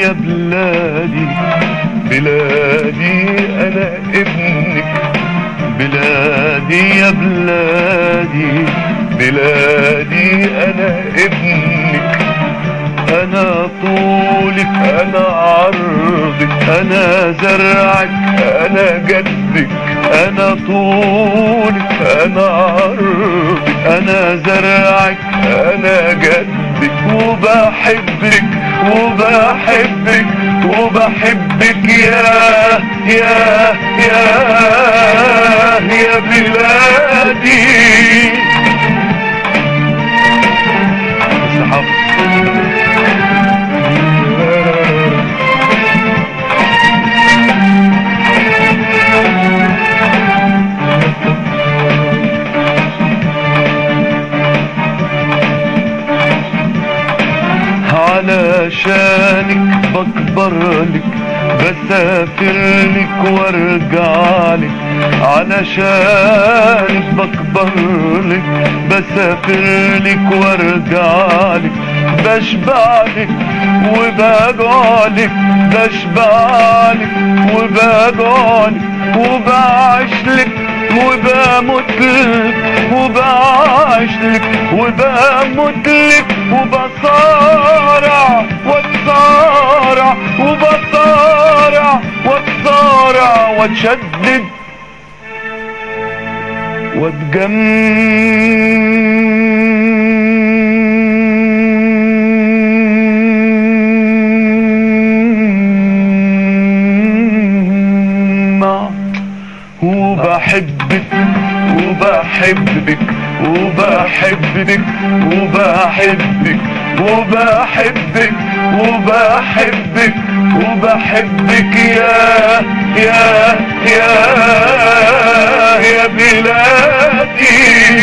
يا بلادي بلادي انا ابنك بلادي يا بلادي بلادي انا ابنك انا طولك انا عرضك انا زرعك انا جدك انا طولك انا عرضك انا زرعك انا جدك وبحبك وبحبك وبحبك يا يا يا يا بلادي بس حافظ علشانك بكبر لك بسافر لك وارجع لك علشانك بكبر لك بسافر لك وارجع لك بشبع لك وبجوع لك بشبع لك وبجوع لك وبعيش لك وبموت لك وبعيش لك وبموت لك وبصارع واتصارع وبصارع واتصارع واتشدد واتجمع وبحبك وبحبك وبحبك وبحبك وبحبك وبحبك وبحبك يا يا يا يا بلادي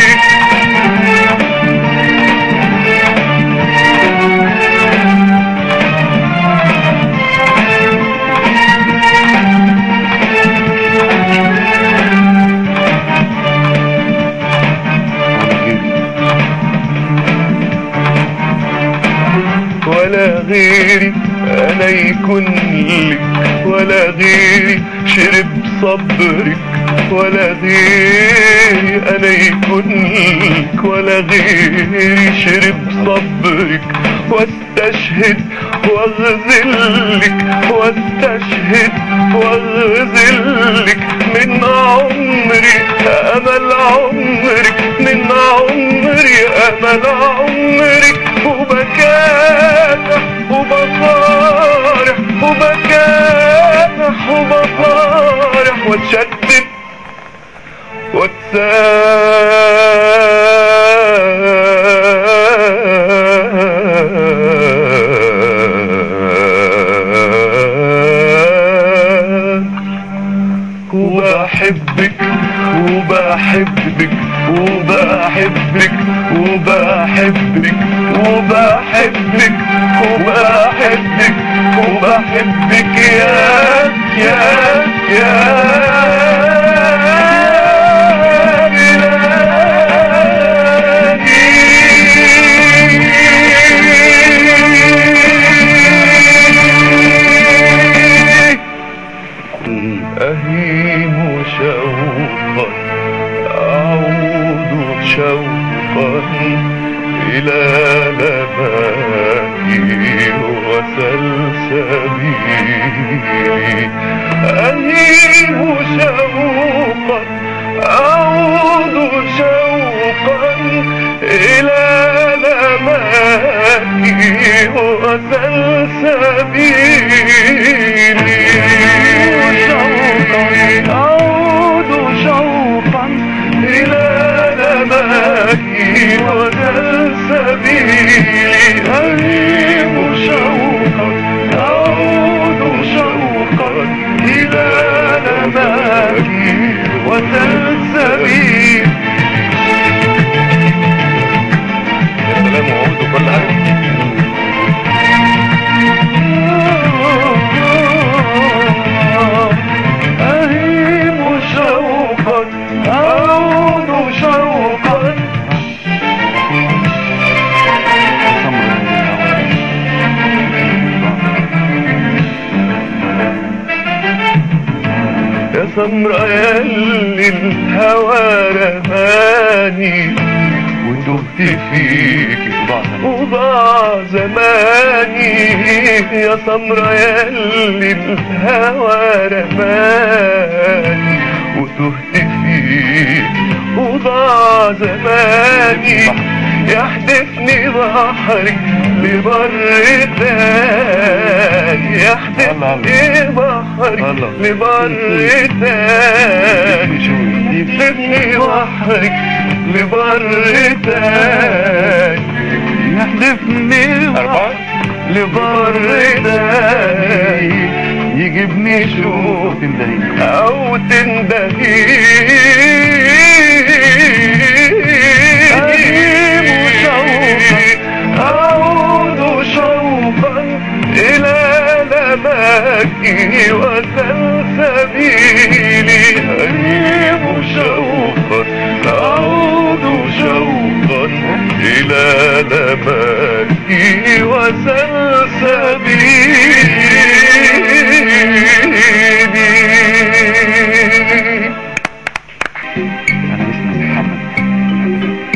ولا غيري انا يكون لك ولا غيري شرب صبرك ولا غيري انا يكون لك ولا غيري شرب صبرك واستشهد واغزلك واستشهد واغزلك من عمري امل عمرك من عمري امل عمرك وبكافح وبصارح وبكافح وبصارح واتشدد واتساب وبحبك وبحبك وبحبك وبحبك وبحبك وبحبك وبحبك يا يا يا بلادي أهيم شوقا أعود شوقا إلى لباكي وسلسبيلي أهيم شوقا أعود شوقا إلى لباكي وسلسبيلي شوقا أعود شوقا إلى نماكي وسلسبيلي أهيم شوقا أعود شوقا إلى نماكي وسلسبيلي سمرة ياللي الهوى رماني وتهت فيك وضاع زماني يا سمرة ياللي الهوى رماني وتهت فيك وضاع زماني يحدفني بحرك لبر تاني يحدفني بحرك لبر تاني يحدفني بحرك لبر تاني يحدفني بحرك لبر تاني يجيبني شوف او تندهي شوقا أعود شوقا إلى لمكي وسلسبيلي أريم شوقا أعود شوقا إلى لمكي وسلسبيلي انا اسمي محمد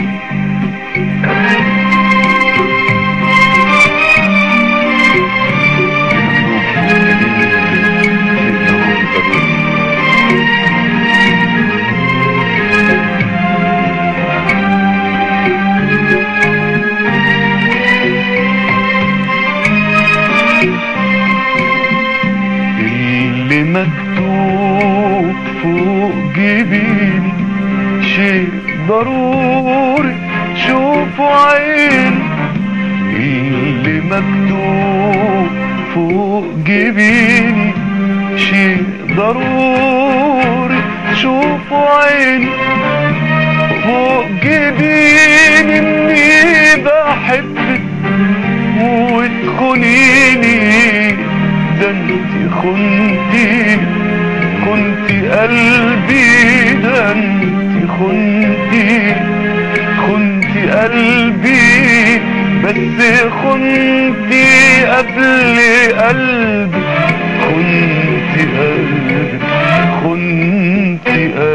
اللي مكتوب فوق جبيني شيء ضروري شوفوا عيني اللي مكتوب فوق جبيني شيء ضروري شوفوا عيني فوق جبيني اني بحبك وتخونيني ده انت خنتي كنت قلبي ده انت خنتي خنت قلبي بس خنتي قبل قلبي خنت قلبي خنت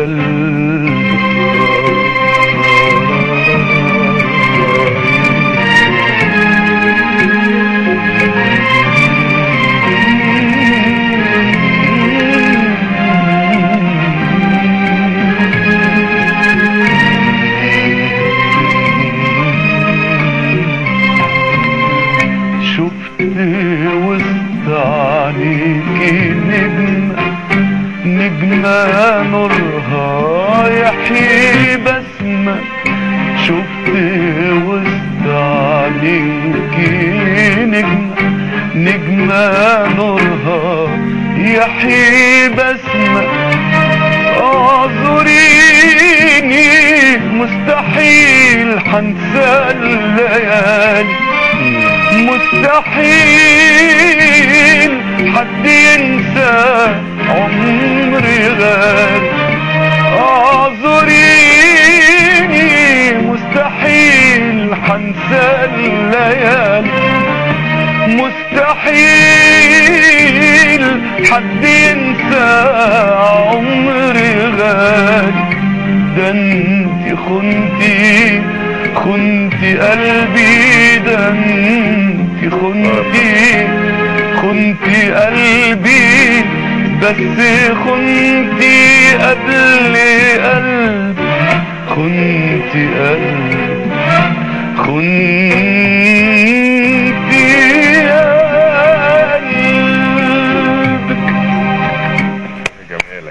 شفت وسط عليكي نجمة نجمة نورها يحيي بسمة شفت وسط عليكي نجمة نجمة نورها يحيي بسمة اعذريني مستحيل حنسى الليالي مستحيل حد ينسى عمري غالي اعذريني مستحيل حنسى الليالي مستحيل حد ينسى عمري غالي ده انت خنتي خنتي قلبي ده انت خنتي خنتي قلبي بس خنتي قبل قلبي خنتي قلبي خنتي